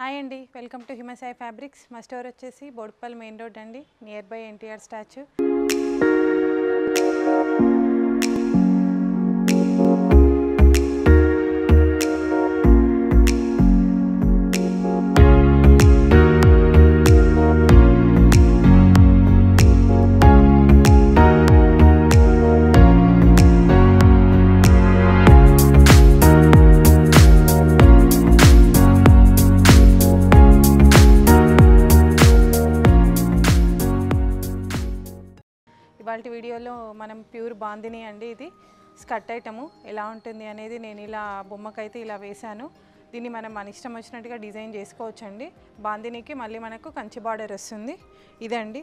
hi అండి welcome to Himasai fabrics మా store వచ్చేసి బోడుపల్లి మెయిన్ రోడ్ అండి నియర్ బై ఎన్టీఆర్ స్టాచ్యూ ఇవాళ వీడియోలో మనం ప్యూర్ బాందిని అండి ఇది స్కర్ట్ ఐటము ఎలా ఉంటుంది అనేది నేను ఇలా బొమ్మకైతే ఇలా వేశాను దీన్ని మనం మన ఇష్టం వచ్చినట్టుగా డిజైన్ చేసుకోవచ్చండి బాందినికి మళ్ళీ మనకు కంచి బార్డర్ వస్తుంది ఇదండి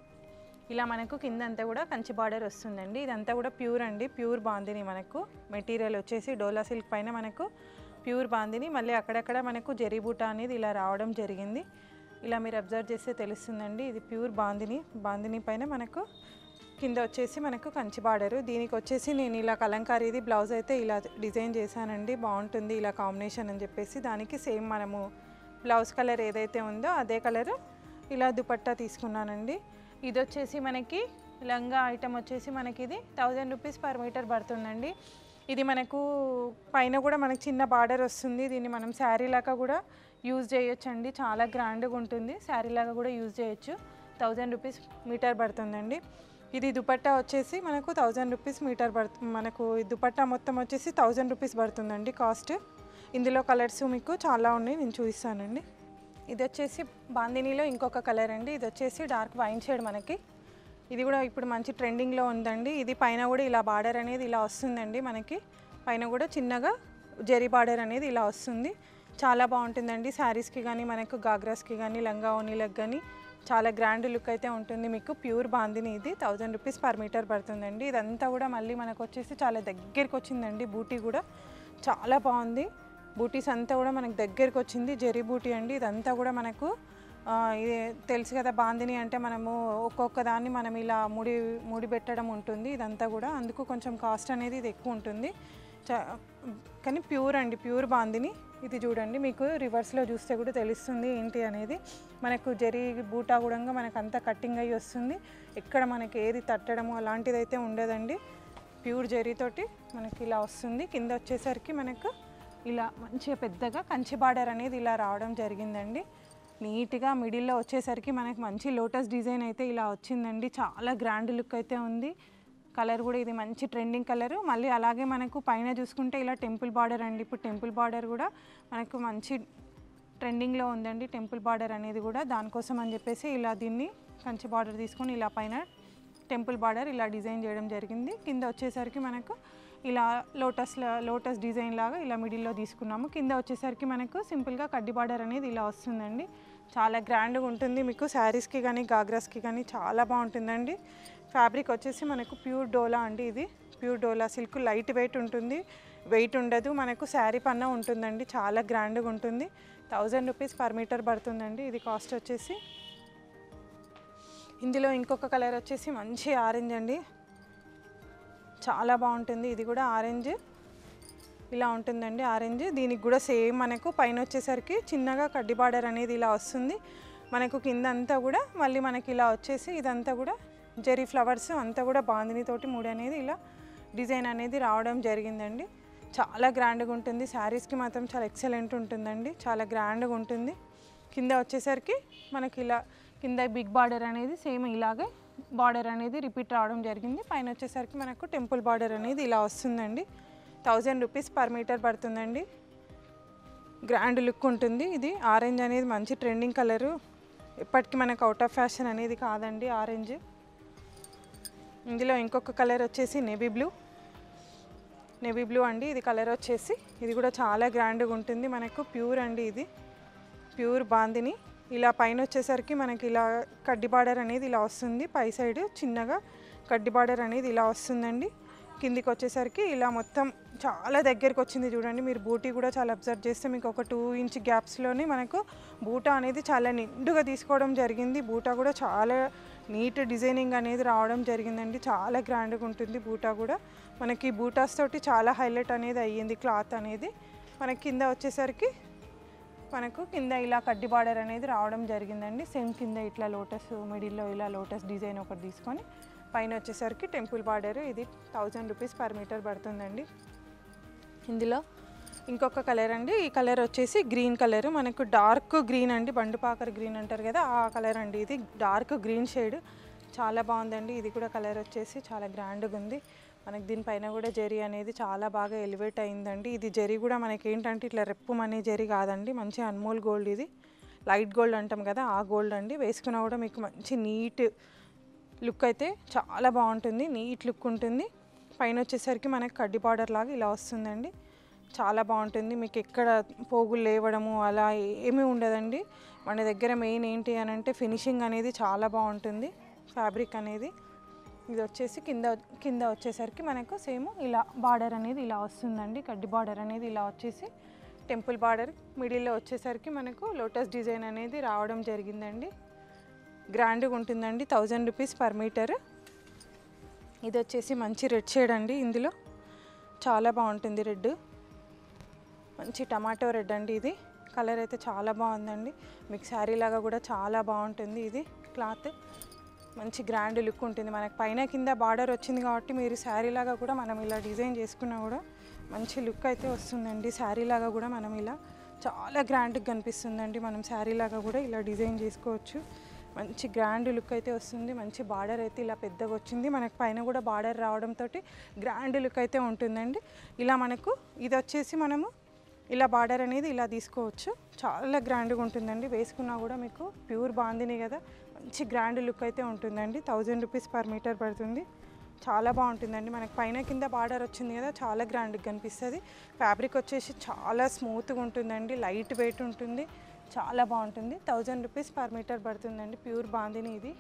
ఇలా మనకు కింద అంతా కూడా కంచి బార్డర్ వస్తుందండి ఇదంతా కూడా ప్యూర్ అండి ప్యూర్ బాందిని మనకు మెటీరియల్ వచ్చేసి డోలా సిల్క్ పైన మనకు ప్యూర్ బాందిని మళ్ళీ అక్కడక్కడ మనకు జరీ బూటా అనేది ఇలా రావడం జరిగింది ఇలా మీరు అబ్జర్వ్ చేస్తే తెలుస్తుందండి ఇది ప్యూర్ బాందిని బాందిని పైన మనకు కింద వచ్చేసి మనకు కంచి బార్డరు దీనికి వచ్చేసి నేను ఇలా కలంకారీది బ్లౌజ్ అయితే ఇలా డిజైన్ చేశానండి బాగుంటుంది ఇలా కాంబినేషన్ అని చెప్పేసి దానికి సేమ్ మనము బ్లౌజ్ కలర్ ఏదైతే ఉందో అదే కలరు ఇలా దుపట్టా తీసుకున్నానండి ఇది వచ్చేసి మనకి లంగా ఐటమ్ వచ్చేసి మనకి ఇది థౌజండ్ రూపీస్ పర్ మీటర్ పడుతుందండి ఇది మనకు పైన కూడా మనకి చిన్న బార్డర్ వస్తుంది దీన్ని మనం శారీ లాగా కూడా యూజ్ చేయొచ్చు అండి చాలా గ్రాండ్గా ఉంటుంది శారీ లాగా కూడా యూజ్ చేయొచ్చు థౌజండ్ రూపీస్ మీటర్ పడుతుందండి ఇది దుపట్టా వచ్చేసి మనకు థౌజండ్ రూపీస్ మీటర్ పడుతు మనకు ఈ దుపట్టా మొత్తం వచ్చేసి థౌజండ్ రూపీస్ పడుతుందండి కాస్ట్ ఇందులో కలర్స్ మీకు చాలా ఉన్నాయి నేను చూపిస్తానండి ఇది వచ్చేసి బాందినీలో ఇంకొక కలర్ అండి ఇది వచ్చేసి డార్క్ వైన్ షేడ్ మనకి ఇది కూడా ఇప్పుడు మంచి ట్రెండింగ్లో ఉందండి ఇది పైన కూడా ఇలా బార్డర్ అనేది ఇలా వస్తుందండి మనకి పైన కూడా చిన్నగా జరీ బార్డర్ అనేది ఇలా వస్తుంది చాలా బాగుంటుందండి శారీస్కి కానీ మనకు గాగ్రాస్కి కానీ లంగా ఓనీలకు కానీ చాలా గ్రాండ్ లుక్ అయితే ఉంటుంది మీకు ప్యూర్ బాందిని ఇది థౌజండ్ రూపీస్ పర్ మీటర్ పడుతుందండి ఇదంతా కూడా మళ్ళీ మనకు వచ్చేసి చాలా దగ్గరికి వచ్చిందండి బూటీ కూడా చాలా బాగుంది బూటీస్ అంతా కూడా మనకు దగ్గరికి వచ్చింది జెరీ బూటీ అండి ఇదంతా కూడా మనకు ఆ, ఇది తెలుసు కదా బాందిని అంటే మనము ఒక్కొక్క దాన్ని మనం ఇలా ముడి ముడి పెట్టడం ఉంటుంది ఇదంతా కూడా అందుకు కొంచెం కాస్ట్ అనేది ఇది ఎక్కువ ఉంటుంది చా- కానీ ప్యూర్ అండి ప్యూర్ బాందిని ఇది చూడండి మీకు రివర్స్లో చూస్తే కూడా తెలుస్తుంది ఏంటి అనేది మనకు జరీ బూటా కూడా మనకు అంతా కట్టింగ్ అయ్యి వస్తుంది ఎక్కడ మనకి ఏది తట్టడము అలాంటిది అయితే ఉండదండి ప్యూర్ జరీతోటి మనకి ఇలా వస్తుంది కింద వచ్చేసరికి మనకు ఇలా మంచిగా పెద్దగా కంచి బార్డర్ అనేది ఇలా రావడం జరిగిందండి నీట్గా మిడిల్లో వచ్చేసరికి మనకి మంచి లోటస్ డిజైన్ అయితే ఇలా వచ్చిందండి చాలా గ్రాండ్ లుక్ అయితే ఉంది కలర్ కూడా ఇది మంచి ట్రెండింగ్ కలర్ మళ్ళీ అలాగే మనకు పైన చూసుకుంటే ఇలా టెంపుల్ బార్డర్ అండి ఇప్పుడు టెంపుల్ బార్డర్ కూడా మనకు మంచి ట్రెండింగ్లో ఉందండి టెంపుల్ బార్డర్ అనేది కూడా దానికోసం అని చెప్పేసి ఇలా దీన్ని కంచి బార్డర్ తీసుకొని ఇలా పైన టెంపుల్ బార్డర్ ఇలా డిజైన్ చేయడం జరిగింది కింద వచ్చేసరికి మనకు ఇలా లోటస్ లోటస్ డిజైన్ లాగా ఇలా మిడిల్లో తీసుకున్నాము కింద వచ్చేసరికి మనకు సింపుల్గా కడ్డీ బార్డర్ అనేది ఇలా వస్తుందండి చాలా గ్రాండ్గా ఉంటుంది మీకు శారీస్కి కానీ గాగ్రాస్కి కానీ చాలా బాగుంటుందండి ఫ్యాబ్రిక్ వచ్చేసి మనకు ప్యూర్ డోలా అండి ఇది pure Dola silk light weight ఉంటుంది వెయిట్ ఉండదు మనకు శారీ పన్న ఉంటుందండి చాలా గ్రాండ్గా ఉంటుంది థౌజండ్ రూపీస్ పర్ మీటర్ పడుతుందండి ఇది కాస్ట్ వచ్చేసి ఇందులో ఇంకొక కలర్ వచ్చేసి మంచి ఆరెంజ్ అండి చాలా బాగుంటుంది ఇది కూడా ఆరెంజ్ ఇలా ఉంటుందండి ఆరెంజ్ దీనికి కూడా సేమ్ మనకు పైన వచ్చేసరికి చిన్నగా కడ్డీ బార్డర్ అనేది ఇలా వస్తుంది మనకు కింద అంతా కూడా మళ్ళీ మనకి ఇలా వచ్చేసి ఇదంతా కూడా జెరీ ఫ్లవర్స్ అంతా కూడా బాందినితోటి మూడు అనేది ఇలా డిజైన్ అనేది రావడం జరిగిందండి చాలా గ్రాండ్గా ఉంటుంది శారీస్కి మాత్రం చాలా ఎక్సలెంట్ ఉంటుందండి చాలా గ్రాండ్గా ఉంటుంది కింద వచ్చేసరికి మనకి ఇలా కింద బిగ్ బార్డర్ అనేది సేమ్ ఇలాగే బార్డర్ అనేది రిపీట్ రావడం జరిగింది పైన వచ్చేసరికి మనకు టెంపుల్ బార్డర్ అనేది ఇలా వస్తుందండి థౌజండ్ రూపీస్ పర్ మీటర్ పడుతుందండి గ్రాండ్ లుక్ ఉంటుంది ఇది ఆరెంజ్ అనేది మంచి ట్రెండింగ్ కలరు ఎప్పటికీ మనకు అవుట్ ఆఫ్ ఫ్యాషన్ అనేది కాదండి ఆరెంజ్ ఇందులో ఇంకొక కలర్ వచ్చేసి నేవీ బ్లూ నేవీ బ్లూ అండి ఇది కలర్ వచ్చేసి ఇది కూడా చాలా గ్రాండ్గా ఉంటుంది మనకు ప్యూర్ అండి ఇది ప్యూర్ బాందిని ఇలా పైన వచ్చేసరికి మనకి ఇలా కడ్డీ బార్డర్ అనేది ఇలా వస్తుంది పై సైడ్ చిన్నగా కడ్డీ బార్డర్ అనేది ఇలా వస్తుందండి కిందికి వచ్చేసరికి ఇలా మొత్తం చాలా దగ్గరికి వచ్చింది చూడండి మీరు బూటీ కూడా చాలా అబ్జర్వ్ చేస్తే మీకు ఒక టూ ఇంచ్ గ్యాప్స్లోనే మనకు బూటా అనేది చాలా నిండుగా తీసుకోవడం జరిగింది బూటా కూడా చాలా నీట్ డిజైనింగ్ అనేది రావడం జరిగిందండి చాలా గ్రాండ్గా ఉంటుంది బూటా కూడా మనకి బూటాస్ తోటి చాలా హైలైట్ అనేది అయ్యింది క్లాత్ అనేది మనకి కింద వచ్చేసరికి మనకు కింద ఇలా కడ్డీ బార్డర్ అనేది రావడం జరిగిందండి సేమ్ కింద ఇట్లా లోటస్ మిడిల్లో ఇలా లోటస్ డిజైన్ ఒకటి తీసుకొని పైన వచ్చేసరికి టెంపుల్ బార్డర్ ఇది థౌజండ్ రూపీస్ పర్ మీటర్ పడుతుందండి ఇందులో ఇంకొక కలర్ అండి ఈ కలర్ వచ్చేసి గ్రీన్ కలర్ మనకు డార్క్ గ్రీన్ అండి బండుపాకర్ గ్రీన్ అంటారు కదా ఆ కలర్ అండి ఇది డార్క్ గ్రీన్ షేడ్ చాలా బాగుందండి ఇది కూడా కలర్ వచ్చేసి చాలా గ్రాండ్గా ఉంది మనకి దీనిపైన కూడా జెరీ అనేది చాలా బాగా ఎలివేట్ అయిందండి ఇది జెరీ కూడా మనకి ఏంటంటే ఇట్లా రెప్పుమనే జెరీ కాదండి మంచి అన్మోల్ గోల్డ్ ఇది లైట్ గోల్డ్ అంటాం కదా ఆ గోల్డ్ అండి వేసుకున్నా కూడా మీకు మంచి నీట్ లుక్ అయితే చాలా బాగుంటుంది నీట్ లుక్ ఉంటుంది పైన వచ్చేసరికి మనకి కడ్డీ బార్డర్ లాగా ఇలా వస్తుందండి చాలా బాగుంటుంది మీకు ఎక్కడ పోగులు లేవడము అలా ఏమీ ఉండదండి మన దగ్గర మెయిన్ ఏంటి అని అంటే ఫినిషింగ్ అనేది చాలా బాగుంటుంది ఫ్యాబ్రిక్ అనేది ఇది వచ్చేసి కింద కింద వచ్చేసరికి మనకు సేమ్ ఇలా బార్డర్ అనేది ఇలా వస్తుందండి కడ్డీ బార్డర్ అనేది ఇలా వచ్చేసి టెంపుల్ బార్డర్ మిడిల్లో వచ్చేసరికి మనకు లోటస్ డిజైన్ అనేది రావడం జరిగిందండి గ్రాండ్గా ఉంటుందండి థౌజండ్ రూపీస్ పర్ మీటర్ ఇది వచ్చేసి మంచి రెడ్ షేడ్ అండి ఇందులో చాలా బాగుంటుంది రెడ్ మంచి టమాటో రెడ్ అండి ఇది కలర్ అయితే చాలా బాగుందండి మీకు శారీ లాగా కూడా చాలా బాగుంటుంది ఇది క్లాత్ మంచి గ్రాండ్ లుక్ ఉంటుంది మనకి పైన కింద బార్డర్ వచ్చింది కాబట్టి మీరు శారీ లాగా కూడా మనం ఇలా డిజైన్ చేసుకున్నా కూడా మంచి లుక్ అయితే వస్తుందండి శారీ లాగా కూడా మనం ఇలా చాలా గ్రాండ్గా కనిపిస్తుందండి మనం శారీ లాగా కూడా ఇలా డిజైన్ చేసుకోవచ్చు మంచి గ్రాండ్ లుక్ అయితే వస్తుంది మంచి బార్డర్ అయితే ఇలా పెద్దగా వచ్చింది మనకు పైన కూడా బార్డర్ రావడంతో గ్రాండ్ లుక్ అయితే ఉంటుందండి ఇలా మనకు ఇది వచ్చేసి మనము ఇలా బార్డర్ అనేది ఇలా తీసుకోవచ్చు చాలా గ్రాండ్గా ఉంటుందండి వేసుకున్నా కూడా మీకు ప్యూర్ బాందిని కదా మంచి గ్రాండ్ లుక్ అయితే ఉంటుందండి థౌజండ్ రూపీస్ పర్ మీటర్ పడుతుంది చాలా బాగుంటుందండి మనకి పైన కింద బార్డర్ వచ్చింది కదా చాలా గ్రాండ్గా కనిపిస్తుంది ఫ్యాబ్రిక్ వచ్చేసి చాలా స్మూత్గా ఉంటుందండి లైట్ వెయిట్ ఉంటుంది చాలా బాగుంటుంది థౌజండ్ రూపీస్ పర్ మీటర్ పడుతుందండి ప్యూర్ బాందిని ఇది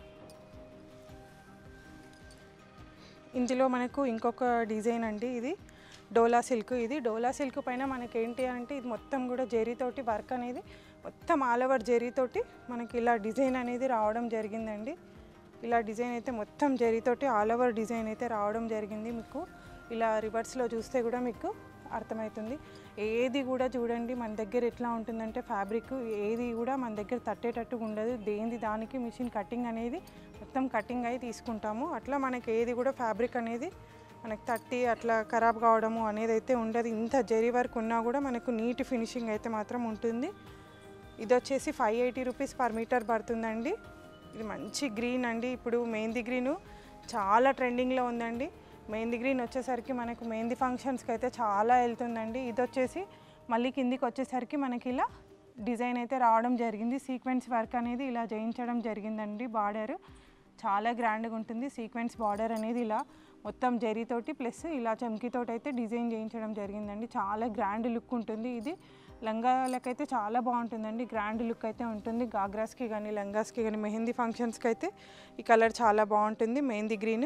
ఇందులో మనకు ఇంకొక డిజైన్ అండి ఇది డోలా సిల్క్ ఇది డోలా సిల్క్ పైన మనకి ఏంటి అంటే ఇది మొత్తం కూడా జెరీతోటి వర్క్ అనేది మొత్తం ఆల్ ఓవర్ జెరీతోటి మనకి ఇలా డిజైన్ అనేది రావడం జరిగిందండి ఇలా డిజైన్ అయితే మొత్తం జెరీతోటి ఆల్ ఓవర్ డిజైన్ అయితే రావడం జరిగింది మీకు ఇలా రివర్స్లో చూస్తే కూడా మీకు అర్థమవుతుంది ఏది కూడా చూడండి మన దగ్గర ఎట్లా ఉంటుందంటే ఫ్యాబ్రిక్ ఏది కూడా మన దగ్గర తట్టేటట్టుగా ఉండదు దేనిది దానికి మిషన్ కటింగ్ అనేది మొత్తం కటింగ్ అయి తీసుకుంటాము అట్లా మనకి ఏది కూడా ఫ్యాబ్రిక్ అనేది మనకి తట్టి అట్లా ఖరాబ్ కావడము అనేది అయితే ఉండదు ఇంత జరీ వర్క్ ఉన్నా కూడా మనకు నీట్ ఫినిషింగ్ అయితే మాత్రం ఉంటుంది ఇది వచ్చేసి five eighty rupees per metre పడుతుందండి ఇది మంచి గ్రీన్ అండి ఇప్పుడు మెహందీ గ్రీను చాలా ట్రెండింగ్లో ఉందండి మెహందీ గ్రీన్ వచ్చేసరికి మనకు మెహందీ ఫంక్షన్స్కి అయితే చాలా వెళ్తుందండి ఇది వచ్చేసి మళ్ళీ కిందికి వచ్చేసరికి మనకి ఇలా డిజైన్ అయితే రావడం జరిగింది సీక్వెన్స్ వర్క్ అనేది ఇలా చేయించడం జరిగిందండి బార్డర్ చాలా గ్రాండ్గా ఉంటుంది సీక్వెన్స్ బార్డర్ అనేది ఇలా మొత్తం జరీతోటి ప్లస్ ఇలా చమ్కీతోటి అయితే డిజైన్ చేయించడం జరిగిందండి చాలా గ్రాండ్ లుక్ ఉంటుంది ఇది లంగాలకైతే చాలా బాగుంటుందండి గ్రాండ్ లుక్ అయితే ఉంటుంది గాగ్రాస్కి కానీ లంగాస్కి కానీ మెహందీ ఫంక్షన్స్కి అయితే ఈ కలర్ చాలా బాగుంటుంది మెహందీ గ్రీన్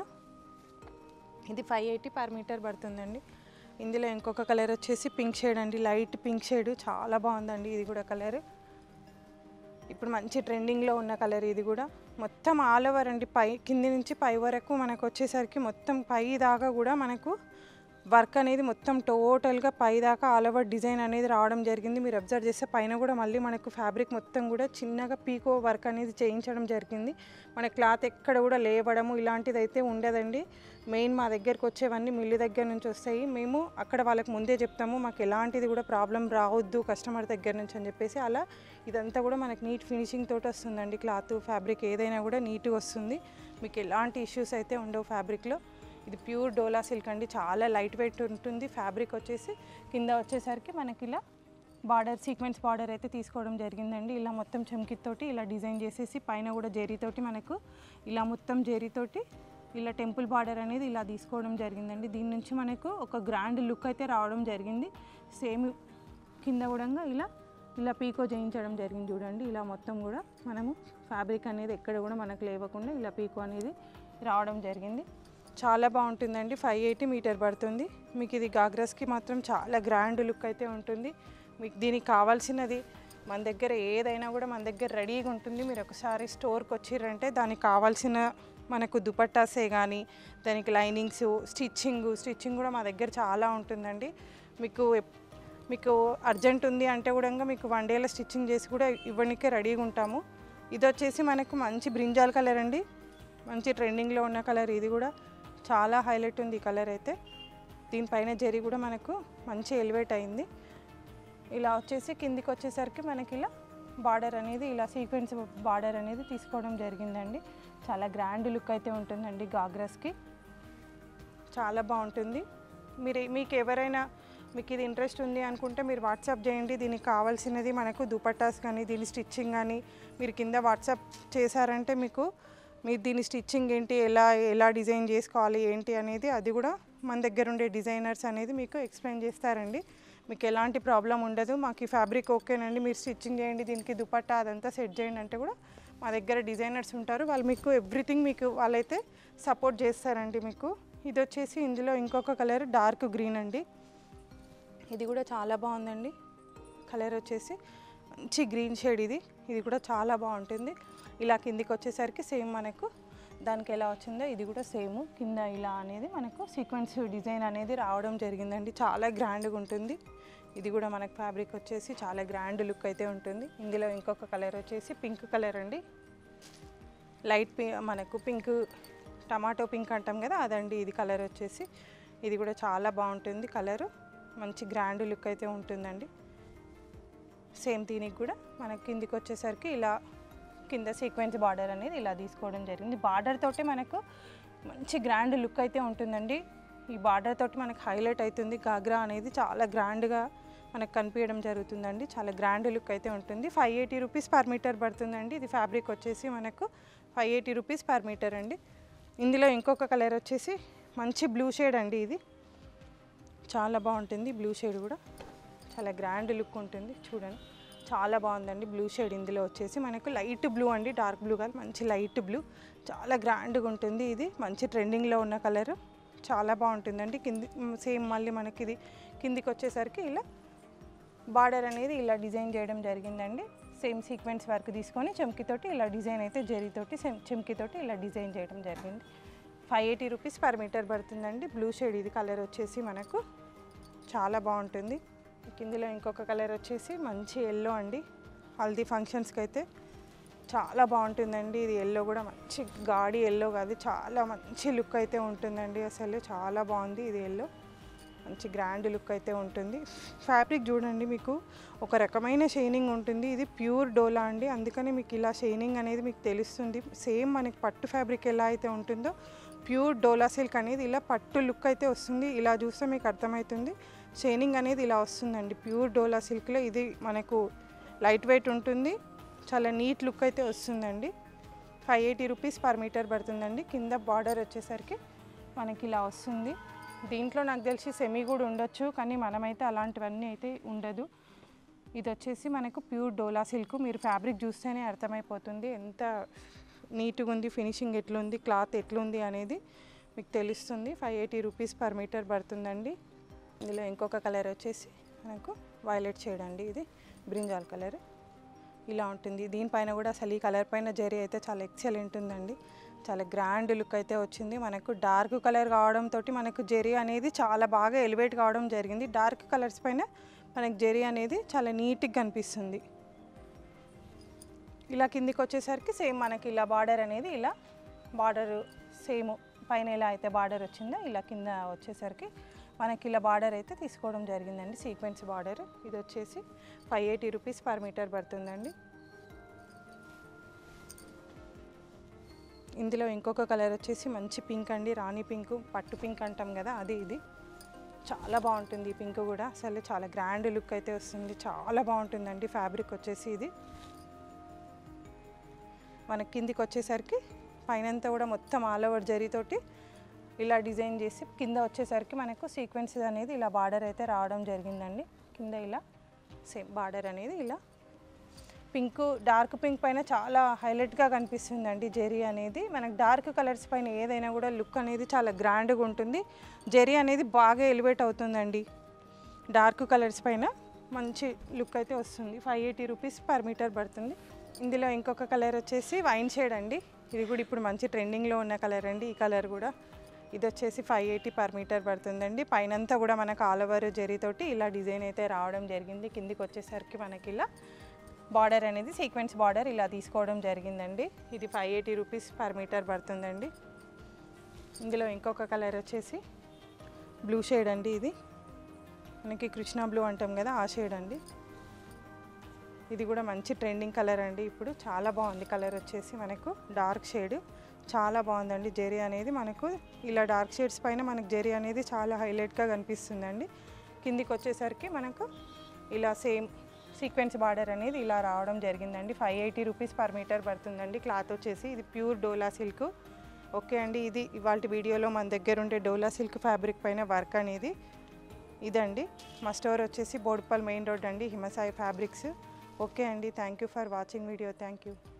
ఇది ఫైవ్ ఎయిటీ పర్ మీటర్ పడుతుందండి ఇందులో ఇంకొక కలర్ వచ్చేసి పింక్ షేడ్ అండి లైట్ పింక్ షేడ్ చాలా బాగుందండి ఇది కూడా కలర్ ఇప్పుడు మంచి ట్రెండింగ్లో ఉన్న కలర్ ఇది కూడా మొత్తం ఆల్ ఓవర్ అండి పై కింది నుంచి పై వరకు మనకు వచ్చేసరికి మొత్తం పై దాకా కూడా మనకు వర్క్ అనేది మొత్తం టోటల్గా పై దాకా ఆల్ ఓవర్ డిజైన్ అనేది రావడం జరిగింది మీరు అబ్జర్వ్ చేస్తే పైన కూడా మళ్ళీ మనకు ఫ్యాబ్రిక్ మొత్తం కూడా చిన్నగా పీకో వర్క్ అనేది చేయించడం జరిగింది మన క్లాత్ ఎక్కడ కూడా లేవడము ఇలాంటిది అయితే ఉండదండి మెయిన్ మా దగ్గరకు వచ్చేవన్నీ మిల్లు దగ్గర నుంచి వస్తాయి మేము అక్కడ వాళ్ళకి ముందే చెప్తాము మాకు ఎలాంటిది కూడా ప్రాబ్లం రావద్దు కస్టమర్ దగ్గర నుంచి అని చెప్పేసి అలా ఇదంతా కూడా మనకి నీట్ ఫినిషింగ్ తోటి వస్తుందండి క్లాత్ ఫ్యాబ్రిక్ ఏదైనా కూడా నీట్గా వస్తుంది మీకు ఎలాంటి ఇష్యూస్ అయితే ఉండవు ఫ్యాబ్రిక్లో ఇది ప్యూర్ డోలా సిల్క్ అండి చాలా లైట్ వెయిట్ ఉంటుంది ఫ్యాబ్రిక్ వచ్చేసి కింద వచ్చేసరికి మనకి ఇలా బార్డర్ సీక్వెన్స్ బార్డర్ అయితే తీసుకోవడం జరిగిందండి ఇలా మొత్తం చెమ్కితోటి ఇలా డిజైన్ చేసేసి పైన కూడా జెరీతోటి మనకు ఇలా మొత్తం జెరీతోటి ఇలా టెంపుల్ బార్డర్ అనేది ఇలా తీసుకోవడం జరిగిందండి దీని నుంచి మనకు ఒక గ్రాండ్ లుక్ అయితే రావడం జరిగింది సేమ్ కింద కూడా ఇలా ఇలా పీకో చేయించడం జరిగింది చూడండి ఇలా మొత్తం కూడా మనము ఫ్యాబ్రిక్ అనేది ఎక్కడ కూడా మనకు లేవకుండా ఇలా పీకో అనేది రావడం జరిగింది చాలా బాగుంటుందండి ఫైవ్ ఎయిటీ మీటర్ పడుతుంది మీకు ఇది గాగ్రాస్కి మాత్రం చాలా గ్రాండ్ లుక్ అయితే ఉంటుంది మీకు దీనికి కావాల్సినది మన దగ్గర ఏదైనా కూడా మన దగ్గర రెడీగా ఉంటుంది మీరు ఒకసారి స్టోర్కి వచ్చిర్రంటే దానికి కావాల్సిన మనకు దుపట్టాసే కానీ దానికి లైనింగ్స్ స్టిచ్చింగ్ స్టిచ్చింగ్ కూడా మా దగ్గర చాలా ఉంటుందండి మీకు ఎప్- మీకు అర్జెంట్ ఉంది అంటే కూడా మీకు వన్ డేలో స్టిచ్చింగ్ చేసి కూడా ఇవ్వడానికే రెడీగా ఉంటాము ఇది వచ్చేసి మనకు మంచి బ్రింజాల్ కలర్ అండి మంచి ట్రెండింగ్లో ఉన్న కలర్ ఇది కూడా చాలా హైలైట్ ఉంది ఈ కలర్ అయితే దీనిపైన జరీ కూడా మనకు మంచి ఎలివేట్ అయింది ఇలా వచ్చేసి కిందికి వచ్చేసరికి మనకి ఇలా బార్డర్ అనేది ఇలా సీక్వెన్స్ బార్డర్ అనేది తీసుకోవడం జరిగిందండి చాలా గ్రాండ్ లుక్ అయితే ఉంటుందండి గాగ్రాస్కి చాలా బాగుంటుంది మీరు మీకు ఎవరైనా మీకు ఇది ఇంట్రెస్ట్ ఉంది అనుకుంటే మీరు వాట్సాప్ చేయండి దీనికి కావాల్సినది మనకు దుపట్టాస్ కానీ దీని స్టిచ్చింగ్ కానీ మీరు కింద వాట్సాప్ చేశారంటే మీకు మీరు దీని స్టిచ్చింగ్ ఏంటి ఎలా ఎలా డిజైన్ చేసుకోవాలి ఏంటి అనేది అది కూడా మన దగ్గర ఉండే డిజైనర్స్ అనేది మీకు ఎక్స్ప్లెయిన్ చేస్తారండి మీకు ఎలాంటి ప్రాబ్లం ఉండదు మాకు ఈ ఫ్యాబ్రిక్ ఓకేనండి మీరు స్టిచ్చింగ్ చేయండి దీనికి దుపట్టా అదంతా సెట్ చేయండి అంటే కూడా మా దగ్గర డిజైనర్స్ ఉంటారు వాళ్ళు మీకు ఎవ్రీథింగ్ మీకు వాళ్ళైతే సపోర్ట్ చేస్తారండి మీకు ఇది వచ్చేసి ఇందులో ఇంకొక కలర్ డార్క్ గ్రీన్ అండి ఇది కూడా చాలా బాగుందండి కలర్ వచ్చేసి మంచి గ్రీన్ షేడ్ ఇది ఇది కూడా చాలా బాగుంటుంది ఇలా కిందికి వచ్చేసరికి సేమ్ మనకు దానికి ఎలా వచ్చిందో ఇది కూడా సేమ్ కింద ఇలా అనేది మనకు సీక్వెన్స్ డిజైన్ అనేది రావడం జరిగిందండి చాలా గ్రాండ్గా ఉంటుంది ఇది కూడా మనకు ఫ్యాబ్రిక్ వచ్చేసి చాలా గ్రాండ్ లుక్ అయితే ఉంటుంది ఇందులో ఇంకొక కలర్ వచ్చేసి పింక్ కలర్ అండి లైట్ పి మనకు పింక్ టమాటో పింక్ అంటాం కదా అదండి ఇది కలర్ వచ్చేసి ఇది కూడా చాలా బాగుంటుంది కలరు మంచి గ్రాండ్ లుక్ అయితే ఉంటుందండి సేమ్ దీనికి కూడా మనకి కిందికి వచ్చేసరికి ఇలా కింద సీక్వెన్స్ బార్డర్ అనేది ఇలా తీసుకోవడం జరిగింది బార్డర్ తోటి మనకు మంచి గ్రాండ్ లుక్ అయితే ఉంటుందండి ఈ బార్డర్ తోటి మనకు హైలైట్ అవుతుంది గాగ్రా అనేది చాలా గ్రాండ్గా మనకు కనిపించడం జరుగుతుందండి చాలా గ్రాండ్ లుక్ అయితే ఉంటుంది five eighty rupees per metre పడుతుందండి ఇది ఫ్యాబ్రిక్ వచ్చేసి మనకు five eighty rupees per metre అండి ఇందులో ఇంకొక కలర్ వచ్చేసి మంచి బ్లూ షేడ్ అండి ఇది చాలా బాగుంటుంది బ్లూ షేడ్ కూడా చాలా గ్రాండ్ లుక్ ఉంటుంది చూడండి చాలా బాగుందండి బ్లూ షేడ్ ఇందులో వచ్చేసి మనకు లైట్ బ్లూ అండి డార్క్ బ్లూ కాదు మంచి లైట్ బ్లూ చాలా గ్రాండ్గా ఉంటుంది ఇది మంచి ట్రెండింగ్లో ఉన్న కలర్ చాలా బాగుంటుందండి కింది సేమ్ మళ్ళీ మనకి ఇది కిందికి వచ్చేసరికి ఇలా బార్డర్ అనేది ఇలా డిజైన్ చేయడం జరిగిందండి సేమ్ సీక్వెన్స్ వర్క్ తీసుకొని చెమ్కితోటి ఇలా డిజైన్ అయితే జరీతోటి సెమ్ చెమ్కితోటి ఇలా డిజైన్ చేయడం జరిగింది five eighty rupees per metre పడుతుందండి బ్లూ షేడ్ ఇది కలర్ వచ్చేసి మనకు చాలా బాగుంటుంది కిందిలో ఇంకొక కలర్ వచ్చేసి మంచి ఎల్లో అండి హల్దీ ఫంక్షన్స్కి అయితే చాలా బాగుంటుందండి ఇది ఎల్లో కూడా మంచి గాడి ఎల్లో కాదు చాలా మంచి లుక్ అయితే ఉంటుందండి అసలు చాలా బాగుంది ఇది ఎల్లో మంచి గ్రాండ్ లుక్ అయితే ఉంటుంది ఫ్యాబ్రిక్ చూడండి మీకు ఒక రకమైన షైనింగ్ ఉంటుంది ఇది ప్యూర్ డోలా అండి అందుకని మీకు ఇలా షైనింగ్ అనేది మీకు తెలుస్తుంది సేమ్ మనకి పట్టు ఫ్యాబ్రిక్ ఎలా అయితే ఉంటుందో ప్యూర్ డోలా సిల్క్ అనేది ఇలా పట్టు లుక్ అయితే వస్తుంది ఇలా చూస్తే మీకు అర్థమవుతుంది షైనింగ్ అనేది ఇలా వస్తుందండి ప్యూర్ డోలా సిల్క్లో ఇది మనకు లైట్ వెయిట్ ఉంటుంది చాలా నీట్ లుక్ అయితే వస్తుందండి five eighty rupees per metre పడుతుందండి కింద బార్డర్ వచ్చేసరికి మనకి ఇలా వస్తుంది దీంట్లో నాకు తెలిసి సెమీ కూడా ఉండొచ్చు కానీ మనమైతే అలాంటివన్నీ అయితే ఉండదు ఇది వచ్చేసి మనకు ప్యూర్ డోలా సిల్క్ మీరు ఫ్యాబ్రిక్ చూస్తేనే అర్థమైపోతుంది ఎంత నీట్గా ఉంది ఫినిషింగ్ ఎట్లుంది క్లాత్ ఎట్లుంది అనేది మీకు తెలుస్తుంది five eighty rupees per metre పడుతుందండి ఇందులో ఇంకొక కలర్ వచ్చేసి మనకు వైలెట్ షేడ్ అండి ఇది బ్రింజాల్ కలర్ ఇలా ఉంటుంది దీనిపైన కూడా అసలు ఈ కలర్ పైన జరీ అయితే చాలా ఎక్సలెంట్ ఉందండి చాలా గ్రాండ్ లుక్ అయితే వచ్చింది మనకు డార్క్ కలర్ కావడంతో మనకు జెరీ అనేది చాలా బాగా ఎలివేట్ కావడం జరిగింది డార్క్ కలర్స్ పైన మనకు జెరీ అనేది చాలా నీట్గా కనిపిస్తుంది ఇలా కిందికి వచ్చేసరికి సేమ్ మనకి ఇలా బార్డర్ అనేది ఇలా బార్డర్ సేమ్ పైన ఎలా అయితే బార్డర్ వచ్చిందో ఇలా కింద వచ్చేసరికి మనకి ఇలా బార్డర్ అయితే తీసుకోవడం జరిగిందండి సీక్వెన్స్ బార్డర్ ఇది వచ్చేసి five eighty rupees per metre పడుతుందండి ఇందులో ఇంకొక కలర్ వచ్చేసి మంచి పింక్ అండి రాణి పింక్ పట్టు పింక్ అంటాం కదా అది ఇది చాలా బాగుంటుంది ఈ పింక్ కూడా అసలు చాలా గ్రాండ్ లుక్ అయితే వస్తుంది చాలా బాగుంటుందండి ఫ్యాబ్రిక్ వచ్చేసి ఇది మన కిందికి వచ్చేసరికి పైనంతా కూడా మొత్తం ఆల్ ఓవర్ జరీతోటి ఇలా డిజైన్ చేసి కింద వచ్చేసరికి మనకు సీక్వెన్స్ అనేది ఇలా బార్డర్ అయితే రావడం జరిగిందండి కింద ఇలా సేమ్ బార్డర్ అనేది ఇలా పింక్ డార్క్ పింక్ పైన చాలా హైలైట్గా కనిపిస్తుందండి జెరీ అనేది మనకు డార్క్ కలర్స్ పైన ఏదైనా కూడా లుక్ అనేది చాలా గ్రాండ్గా ఉంటుంది జెరీ అనేది బాగా ఎలివేట్ అవుతుందండి డార్క్ కలర్స్ పైన మంచి లుక్ అయితే వస్తుంది five eighty rupees per metre పడుతుంది ఇందులో ఇంకొక కలర్ వచ్చేసి వైన్ షేడ్ అండి ఇది కూడా ఇప్పుడు మంచి ట్రెండింగ్లో ఉన్న కలర్ అండి ఈ కలర్ కూడా ఇది వచ్చేసి ఫైవ్ ఎయిటీ పర్ మీటర్ పడుతుందండి పైనంతా కూడా మనకు ఆల్ ఓవర్ జరీతోటి ఇలా డిజైన్ అయితే రావడం జరిగింది కిందికి వచ్చేసరికి మనకి ఇలా బార్డర్ అనేది సీక్వెన్స్ బార్డర్ ఇలా తీసుకోవడం జరిగిందండి ఇది five eighty rupees per metre పడుతుందండి ఇందులో ఇంకొక కలర్ వచ్చేసి బ్లూ షేడ్ అండి ఇది మనకి కృష్ణ బ్లూ అంటాం కదా ఆ షేడ్ అండి ఇది కూడా మంచి ట్రెండింగ్ కలర్ అండి ఇప్పుడు చాలా బాగుంది కలర్ వచ్చేసి మనకు డార్క్ షేడ్ చాలా బాగుందండి జెరీ అనేది మనకు ఇలా డార్క్ షేడ్స్ పైన మనకు జెరీ అనేది చాలా హైలైట్గా కనిపిస్తుందండి కిందికి వచ్చేసరికి మనకు ఇలా సేమ్ సీక్వెన్స్ బార్డర్ అనేది ఇలా రావడం జరిగిందండి five eighty rupees per metre పడుతుందండి క్లాత్ వచ్చేసి ఇది ప్యూర్ డోలా సిల్క్ ఓకే అండి ఇది ఇవాళ వీడియోలో మన దగ్గర ఉండే డోలా సిల్క్ ఫ్యాబ్రిక్ పైన వర్క్ అనేది ఇదండి మా స్టోర్ వచ్చేసి బోడుపల్ మెయిన్ రోడ్ అండి హిమసాయి ఫ్యాబ్రిక్స్ ఓకే అండి thank you for watching video thank you